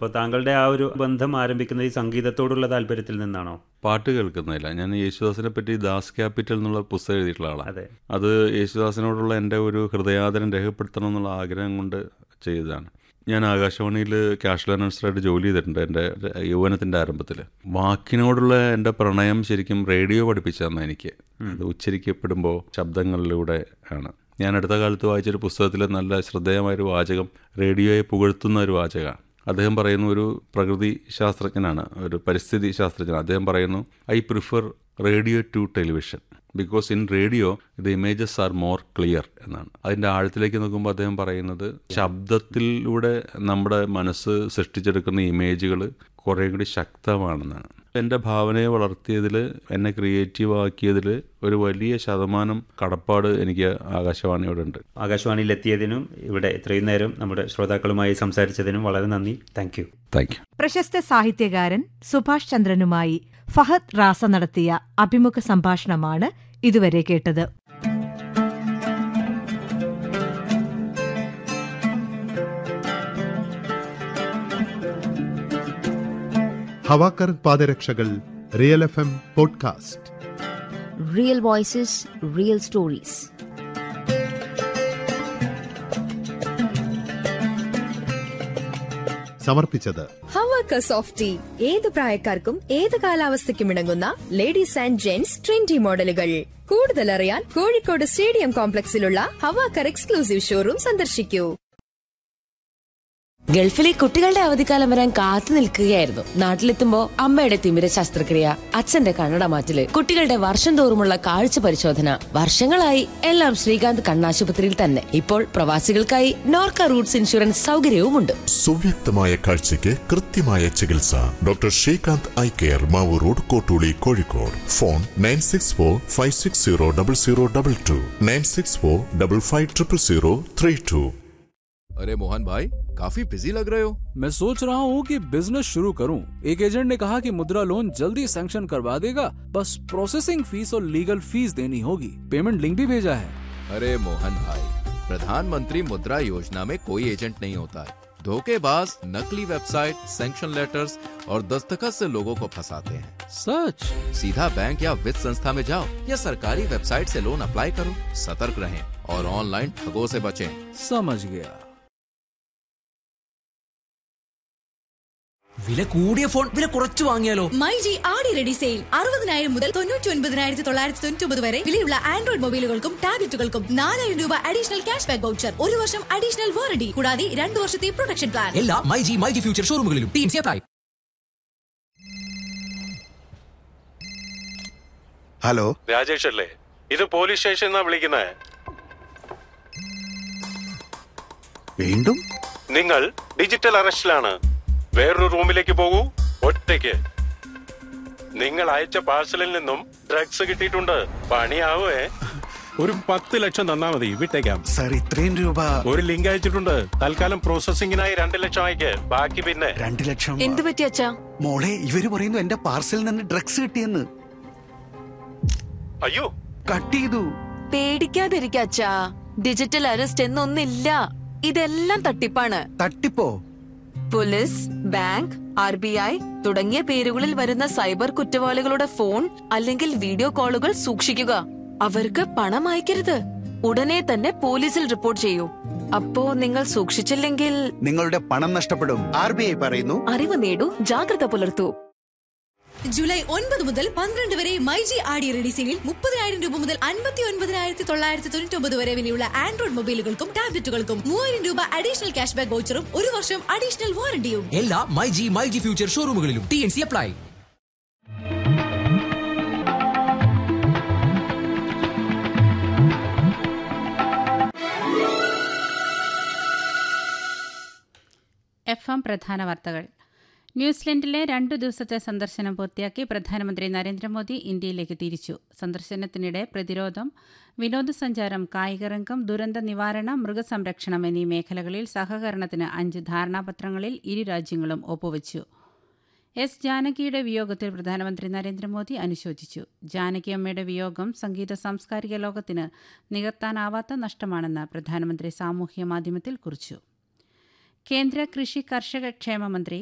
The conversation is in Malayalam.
അപ്പോൾ താങ്കളുടെ ആ ഒരു ബന്ധം ആരംഭിക്കുന്നത് ഈ സംഗീതത്തോടുള്ള താല്പര്യത്തിൽ നിന്നാണോ പാട്ട് കേൾക്കുന്നില്ല ഞാൻ യേശുദാസിനെ പറ്റി ദാസ് ക്യാപിറ്റൽ എന്നുള്ള പുസ്തകം എഴുതിയിട്ടുള്ള ആളാണ് അതെ അത് യേശുദാസിനോടുള്ള എൻ്റെ ഒരു ഹൃദയാദരം രേഖപ്പെടുത്തണം എന്നുള്ള ആഗ്രഹം കൊണ്ട് ചെയ്തതാണ് ഞാൻ ആകാശവാണിയിൽ ക്യാഷ് ലേണേഴ്സറായിട്ട് ജോലി ചെയ്തിട്ടുണ്ട് എൻ്റെ യൗവനത്തിൻ്റെ ആരംഭത്തിൽ വാക്കിനോടുള്ള എൻ്റെ പ്രണയം ശരിക്കും റേഡിയോ പഠിപ്പിച്ചു തന്നെ എനിക്ക് അത് ഉച്ചരിക്കപ്പെടുമ്പോൾ ശബ്ദങ്ങളിലൂടെ ആണ് ഞാൻ അടുത്ത കാലത്ത് വായിച്ചൊരു പുസ്തകത്തിൽ നല്ല ശ്രദ്ധേയമായൊരു വാചകം റേഡിയോയെ പുകഴ്ത്തുന്ന ഒരു വാചകമാണ് അദ്ദേഹം പറയുന്ന ഒരു പ്രകൃതി ശാസ്ത്രജ്ഞനാണ് ഒരു പരിസ്ഥിതി ശാസ്ത്രജ്ഞൻ അദ്ദേഹം പറയുന്നു I prefer radio to television because in radio the images are more clear എന്നാണ് അതിൻ്റെ ആഴത്തിലേക്ക് നോക്കുമ്പോൾ അദ്ദേഹം പറയുന്നത് ശബ്ദത്തിലൂടെ നമ്മുടെ മനസ്സ് സൃഷ്ടിച്ചെടുക്കുന്ന ഇമേജുകൾ കുറേ കൂടി ശക്തമാണെന്നാണ് എൻ്റെ ഭാവനയെ വളർത്തിയതിൽ എന്നെ ക്രിയേറ്റീവ് ആക്കിയതിൽ ഒരു വലിയ ശതമാനം കടപ്പാട് എനിക്ക് ആകാശവാണിയോടുണ്ട് ആകാശവാണിയിൽ എത്തിയതിനും ഇവിടെ ഇത്രയും നേരം നമ്മുടെ ശ്രോതാക്കളുമായി സംസാരിച്ചതിനും വളരെ നന്ദി താങ്ക് യു താങ്ക് യു പ്രശസ്ത സാഹിത്യകാരൻ സുഭാഷ് ചന്ദ്രനുമായി ഫഹദ് റാസ നടത്തിയ അഭിമുഖ സംഭാഷണമാണ് ഇതുവരെ കേട്ടത് ഹവാക്കർ പാദരക്ഷകൾ real F M podcast Real voices, real stories. സമർപ്പിച്ചത് ഹവാക്ക സോഫ്റ്റ് ടീ ഏത് പ്രായക്കാർക്കും ഏത് കാലാവസ്ഥയ്ക്കും ഇണങ്ങുന്ന ലേഡീസ് ആൻഡ് ജെന്റ്സ് ട്രെൻഡി മോഡലുകൾ കൂടുതൽ അറിയാൻ കോഴിക്കോട് സ്റ്റേഡിയം കോംപ്ലക്സിലുള്ള ഹവാക്കർ എക്സ്ക്ലൂസീവ് ഷോറൂം സന്ദർശിക്കൂ ഗൾഫിലെ കുട്ടികളുടെ അവധിക്കാലം വരാൻ കാത്തു നിൽക്കുകയായിരുന്നു നാട്ടിലെത്തുമ്പോ അമ്മയുടെ തിമിര ശസ്ത്രക്രിയ അച്ഛന്റെ കണ്ണട മാറ്റല് കുട്ടികളുടെ വർഷം തോറുമുള്ള കാഴ്ച പരിശോധന വർഷങ്ങളായി എല്ലാം ശ്രീകാന്ത് കണ്ണാശുപത്രിയിൽ തന്നെ ഇപ്പോൾ പ്രവാസികൾക്കായി നോർക്ക റൂട്ട്സ് ഇൻഷുറൻസ് സൗകര്യവുമുണ്ട് സുവ്യക്തമായ കാഴ്ചയ്ക്ക് കൃത്യമായ ചികിത്സ doctor Srikanth eye care Mavoor road Kottooli Kozhikode phone nine six four five six zero double zero double two nine six four double five triple zero three two अरे मोहन भाई काफी बिजी लग रहे हो मैं सोच रहा हूँ कि बिजनेस शुरू करूँ एक एजेंट ने कहा कि मुद्रा लोन जल्दी सैंक्शन करवा देगा बस प्रोसेसिंग फीस और लीगल फीस देनी होगी पेमेंट लिंक भी भेजा है अरे मोहन भाई प्रधानमंत्री मुद्रा योजना में कोई एजेंट नहीं होता है धोखेबाज नकली वेबसाइट सैंक्शन लेटर्स और दस्तखत से लोगों को फंसाते हैं सच सीधा बैंक या वित्त संस्था में जाओ या सरकारी वेबसाइट से लोन अप्लाई करो सतर्क रहें और ऑनलाइन ठगों से बचें समझ गया വില കൂടിയ ഫോൺ വില കുറച്ചു വാങ്ങിയാലോ my G Aadi ready sale അറുപതിനായിരം മുതൽ തൊണ്ണൂറ്റി ഒൻപതിനായിരത്തി തൊള്ളായിരത്തി തൊണ്ണൂറ്റി ഒമ്പത് വരെ വിലയുള്ള ആൻഡ്രോയിഡ് മൊബൈലുകൾക്കും ടാബ്ലറ്റുകൾക്കും നാലായിരം രൂപ അഡീഷണൽ ക്യാഷ് ബാക്ക് വൗച്ചർ ഒരു വർഷം അഡീഷണൽ വാറണ്ടി കൂടാതെ രണ്ട് വർഷത്തെ പ്രൊട്ടക്ഷൻ പ്ലാൻ എല്ലാ my G my G future ഷോറൂമുകളിലും ടീം അപ്ലൈ ഹലോ രാജേഷ് അല്ലേ ഇത് പോലീസ് സ്റ്റേഷൻ എന്നാ വിളിക്കുന്നത് വീണ്ടും നിങ്ങൾ ഡിജിറ്റൽ അറസ്റ്റിലാണ് വേറൊരു റൂമിലേക്ക് പോകൂ ഒറ്റയ്ക്ക് നിങ്ങൾ അയച്ച പാഴ്സലിൽ നിന്നും ഡ്രഗ്സ് കിട്ടിയിട്ടുണ്ട് പണിയാവേ ഒരു പത്ത് ലക്ഷം തന്നാ മതി വിട്ടേക്കാം സാർ ഇത്രയും രൂപ ഒരു ലിങ്ക് അയച്ചിട്ടുണ്ട് തൽക്കാലം പ്രോസസിംഗിനായി രണ്ട് ലക്ഷം അയക്ക് ബാക്കി പിന്നെ രണ്ട് ലക്ഷം എന്തു പറ്റി അച്ഛാ മോളെ ഇവര് പറയുന്നു എന്റെ പാർസലിൽ നിന്ന് ഡ്രഗ്സ് കിട്ടിയെന്ന് അയ്യോ കട്ട് ചെയ്തു പേടിക്കാതിരിക്ക അച്ഛാ ഡിജിറ്റൽ അറസ്റ്റ് എന്നൊന്നില്ല ഇതെല്ലാം തട്ടിപ്പാണ് തട്ടിപ്പോ police bank R B I തുടങ്ങിയ പേരുകളിൽ വരുന്ന സൈബർ കുറ്റവാളികളുടെ ഫോൺ അല്ലെങ്കിൽ വീഡിയോ കോളുകൾ സൂക്ഷിക്കുക അവർക്ക് പണം അയക്കരുത് ഉടനെ തന്നെ പോലീസിൽ റിപ്പോർട്ട് ചെയ്യൂ അപ്പോ നിങ്ങൾ സൂക്ഷിച്ചില്ലെങ്കിൽ നിങ്ങളുടെ പണം നഷ്ടപ്പെടും ആർ ബി ഐ പറയുന്നു അറിവ് നേടൂ ജാഗ്രത പുലർത്തൂ ജൂലൈ ഒൻപത് മുതൽ പന്ത്രണ്ട് വരെ my G Aadi ready sale മുപ്പതിനായിരം രൂപ മുതൽ അൻപത്തി ഒൻപതിനായിരത്തി തൊള്ളായിരത്തി തൊണ്ണൂറ്റി ഒമ്പത് വരെ വിലയുള്ള ആൻഡ്രോയിഡ് മൊബൈലുകൾക്കും ടാബ്ലറ്റുകൾക്കും മൂവായിരം രൂപ അഡീഷണൽ ക്യാഷ് ബാക്ക് വൗച്ചറും ഒരു വർഷം അഡീഷണൽ വാറണ്ടിയും എല്ലാ my G my G future ഷോറൂമുകളിലും T N C apply F M പ്രധാന വാർത്തകൾ ന്യൂസിലൻഡിലെ രണ്ടു ദിവസത്തെ സന്ദർശനം പൂർത്തിയാക്കി പ്രധാനമന്ത്രി നരേന്ദ്രമോദി ഇന്ത്യയിലേക്ക് തിരിച്ചു സന്ദർശനത്തിനിടെ പ്രതിരോധം വിനോദസഞ്ചാരം കായികരംഗം ദുരന്ത നിവാരണം മൃഗസംരക്ഷണം എന്നീ മേഖലകളിൽ സഹകരണത്തിന് അഞ്ച് ധാരണാപത്രങ്ങളിൽ ഇരു രാജ്യങ്ങളും ഒപ്പുവച്ചു എസ് ജാനകിയുടെ വിയോഗത്തിൽ പ്രധാനമന്ത്രി നരേന്ദ്രമോദി അനുശോചിച്ചു ജാനകി അമ്മയുടെ വിയോഗം സംഗീത സാംസ്കാരിക ലോകത്തിന് നികത്താനാവാത്ത നഷ്ടമാണെന്ന് പ്രധാനമന്ത്രി സാമൂഹ്യ മാധ്യമത്തിൽ കുറിച്ചു കേന്ദ്ര കൃഷി കർഷക ക്ഷേമ മന്ത്രി